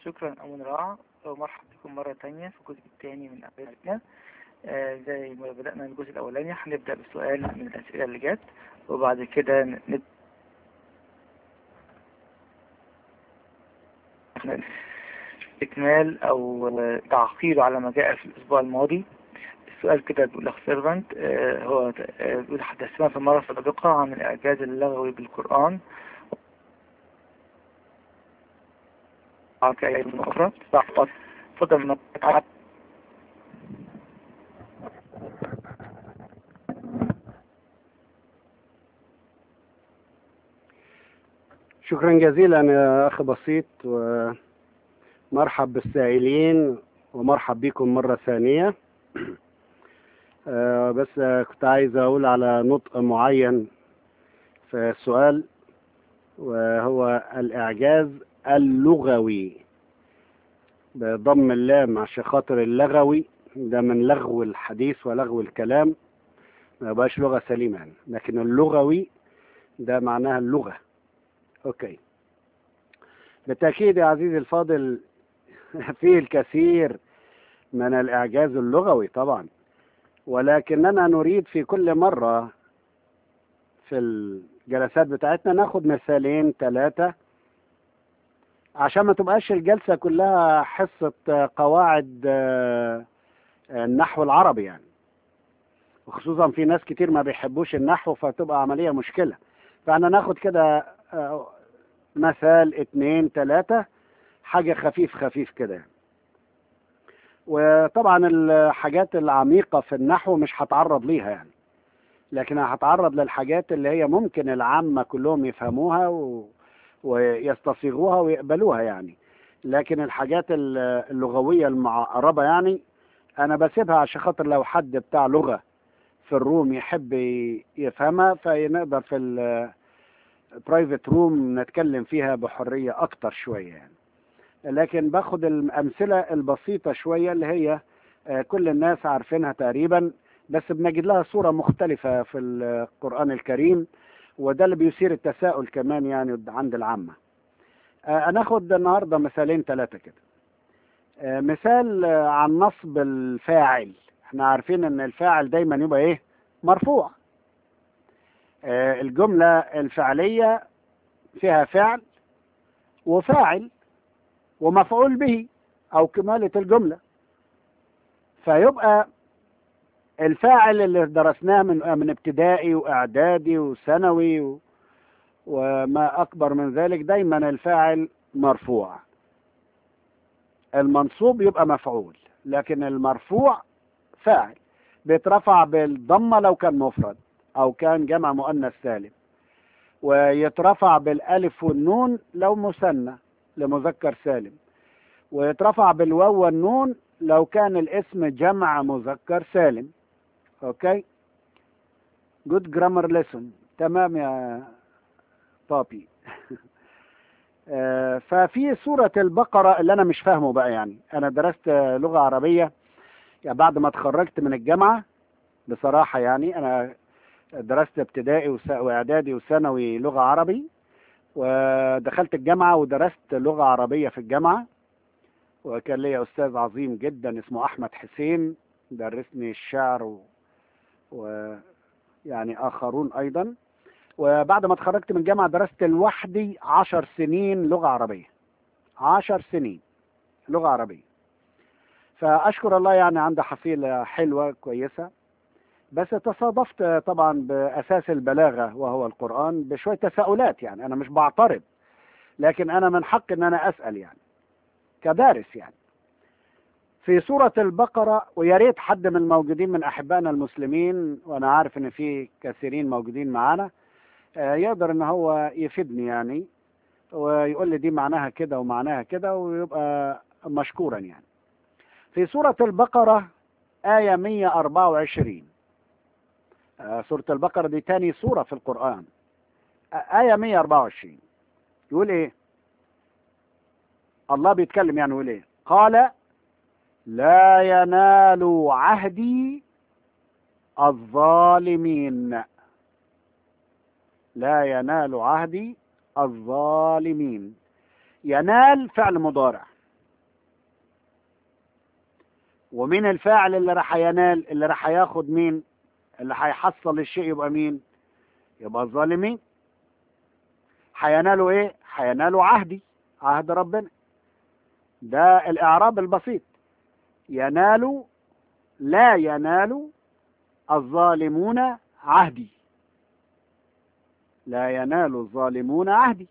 شكرا أمون راع ومرحبا بكم مرة تانية في الجزء الثاني من أبنائنا آه زي ما بدأنا الجزء الأولاني هنبدأ بسؤال من الأسئلة اللي جت وبعد كده نبدأ إكمال أو تعقيب على ما جاء في الأسبوع الماضي السؤال كده بيقول أخ سيرفنت آه هو آه بيقول حدثنا في المرة السابقة عن الإعجاز اللغوي بالقرآن كأي من أخرى تفضل من شكرا جزيلا يا أخ بسيط ومرحب بالسائلين ومرحب بكم مرة ثانية آه بس كنت عايز أقول على نطق معين في السؤال وهو الإعجاز اللغوي بضم اللام عشان خاطر اللغوي ده من لغو الحديث ولغو الكلام ما يبقاش لغة سليمة يعني لكن اللغوي ده معناها اللغة اوكي بالتأكيد يا عزيزي الفاضل فيه الكثير من الإعجاز اللغوي طبعا ولكننا نريد في كل مرة في الجلسات بتاعتنا ناخد مثالين ثلاثة عشان ما تبقاش الجلسة كلها حصة قواعد النحو العربي يعني وخصوصا في ناس كتير ما بيحبوش النحو فتبقى عملية مشكلة فأنا ناخد كده مثال اتنين تلاتة حاجة خفيف خفيف كده يعني. وطبعا الحاجات العميقة في النحو مش هتعرض ليها يعني لكن هتعرض للحاجات اللي هي ممكن العامة كلهم يفهموها و... ويستصيغوها ويقبلوها يعني لكن الحاجات اللغوية المعقربة يعني أنا بسيبها عشان خاطر لو حد بتاع لغة في الروم يحب يفهمها فنقدر في البرايفت روم نتكلم فيها بحرية أكتر شوية يعني لكن باخد الأمثلة البسيطة شوية اللي هي كل الناس عارفينها تقريبا بس بنجد لها صورة مختلفة في القرآن الكريم وده اللي بيثير التساؤل كمان يعني عند العامة هناخد النهاردة مثالين ثلاثة كده مثال عن نصب الفاعل احنا عارفين ان الفاعل دايما يبقى ايه مرفوع الجملة الفعلية فيها فعل وفاعل ومفعول به او كمالة الجملة فيبقى الفاعل اللي درسناه من من ابتدائي واعدادي وثانوي و... وما اكبر من ذلك دايما الفاعل مرفوع المنصوب يبقى مفعول لكن المرفوع فاعل بيترفع بالضمه لو كان مفرد او كان جمع مؤنث سالم ويترفع بالالف والنون لو مثنى لمذكر سالم ويترفع بالواو والنون لو كان الاسم جمع مذكر سالم اوكي جود جرامر ليسون تمام يا بابي آه ففي سورة البقرة اللي أنا مش فاهمه بقى يعني أنا درست لغة عربية يعني بعد ما اتخرجت من الجامعة بصراحة يعني أنا درست ابتدائي وإعدادي وثانوي لغة عربي ودخلت الجامعة ودرست لغة عربية في الجامعة وكان لي أستاذ عظيم جدا اسمه أحمد حسين درسني الشعر و... ويعني آخرون أيضا وبعد ما اتخرجت من الجامعة درست لوحدي عشر سنين لغة عربية عشر سنين لغة عربية فأشكر الله يعني عندي حصيلة حلوة كويسة بس تصادفت طبعا بأساس البلاغة وهو القرآن بشوية تساؤلات يعني أنا مش بعترض لكن أنا من حق إن أنا أسأل يعني كدارس يعني في سورة البقرة ويا ريت حد من الموجودين من أحبائنا المسلمين وأنا عارف إن في كثيرين موجودين معانا يقدر إن هو يفيدني يعني ويقول لي دي معناها كده ومعناها كده ويبقى مشكورا يعني في سورة البقرة آية 124 سورة البقرة دي تاني سورة في القرآن آية 124 يقول إيه الله بيتكلم يعني يقول إيه قال لا ينال عهدي الظالمين لا ينال عهدي الظالمين ينال فعل مضارع ومين الفاعل اللي راح ينال اللي راح ياخد مين اللي هيحصل الشيء يبقى مين يبقى الظالمين هينالوا ايه هينالوا عهدي عهد ربنا ده الاعراب البسيط ينال لا ينال الظالمون عهدي لا ينال الظالمون عهدي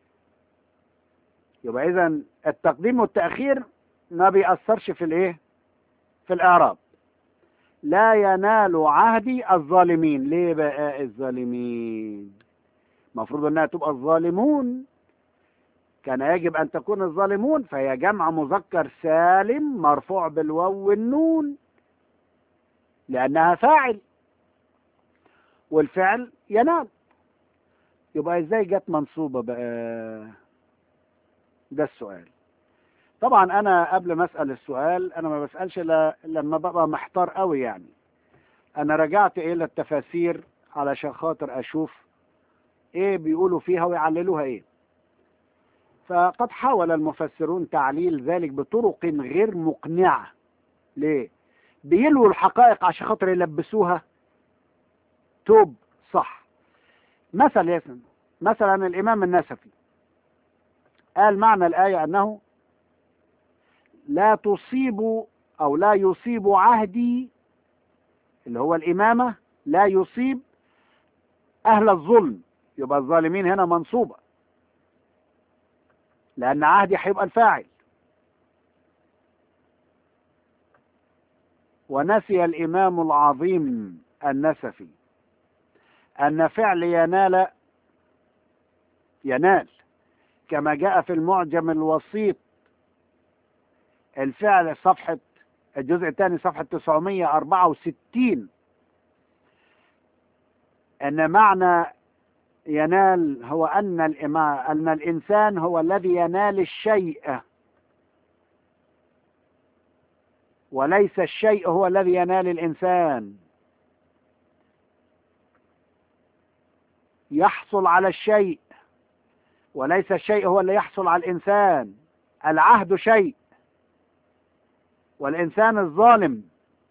يبقى اذا التقديم والتاخير ما بيأثرش في الايه في الاعراب لا ينال عهدي الظالمين ليه بقى الظالمين المفروض انها تبقى الظالمون كان يجب ان تكون الظالمون فهي جمع مذكر سالم مرفوع بالواو والنون لانها فاعل والفعل ينال يبقى ازاي جت منصوبه بقى ده السؤال طبعا انا قبل ما اسال السؤال انا ما بسالش الا لما ببقى محتار قوي يعني انا رجعت الى التفاسير علشان خاطر اشوف ايه بيقولوا فيها ويعللوها ايه فقد حاول المفسرون تعليل ذلك بطرق غير مقنعه ليه بيلووا الحقائق عشان خاطر يلبسوها توب صح مثل يسن مثلا الامام النسفي قال معنى الايه انه لا تصيب او لا يصيب عهدي اللي هو الامامه لا يصيب اهل الظلم يبقى الظالمين هنا منصوبه لان عهدي هيبقى الفاعل ونسي الامام العظيم النسفي ان فعل ينال ينال كما جاء في المعجم الوسيط الفعل صفحة الجزء الثاني صفحة 964 أن معنى ينال هو أن الإماء أن الإنسان هو الذي ينال الشيء وليس الشيء هو الذي ينال الإنسان يحصل على الشيء وليس الشيء هو اللي يحصل على الإنسان العهد شيء والإنسان الظالم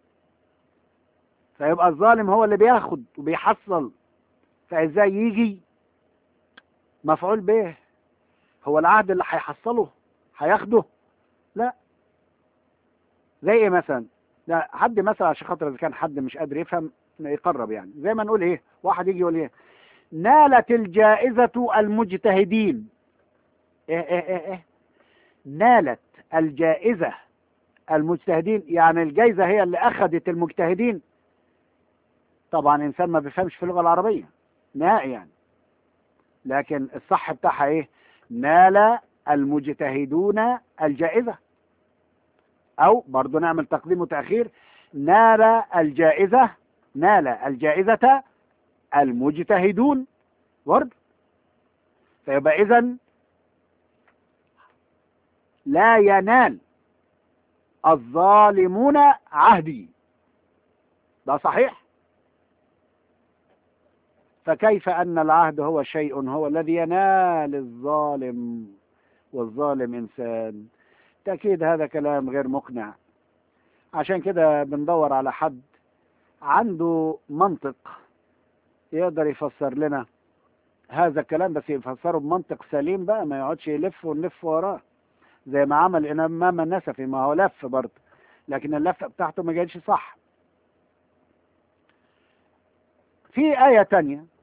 فيبقى الظالم هو اللي بياخد وبيحصل فإزاي يجي مفعول به هو العهد اللي هيحصله هياخده لا زي ايه مثلا لا حد مثلا عشان خاطر اذا كان حد مش قادر يفهم يقرب يعني زي ما نقول ايه واحد يجي يقول ايه نالت الجائزة المجتهدين ايه ايه ايه, إيه؟ نالت الجائزة المجتهدين يعني الجائزة هي اللي أخذت المجتهدين طبعا إنسان ما بيفهمش في اللغة العربية نهائي يعني لكن الصح بتاعها إيه نال المجتهدون الجائزة أو برضو نعمل تقديم وتأخير نال الجائزة نال الجائزة المجتهدون برضو فيبقى إذن لا ينال الظالمون عهدي ده صحيح فكيف أن العهد هو شيء هو الذي ينال الظالم والظالم إنسان تأكيد هذا كلام غير مقنع عشان كده بندور على حد عنده منطق يقدر يفسر لنا هذا الكلام بس يفسره بمنطق سليم بقى ما يقعدش يلف ونلف وراه زي ما عمل الإمام النسفي ما هو لف برضه لكن اللفة بتاعته ما جاتش صح في آية تانية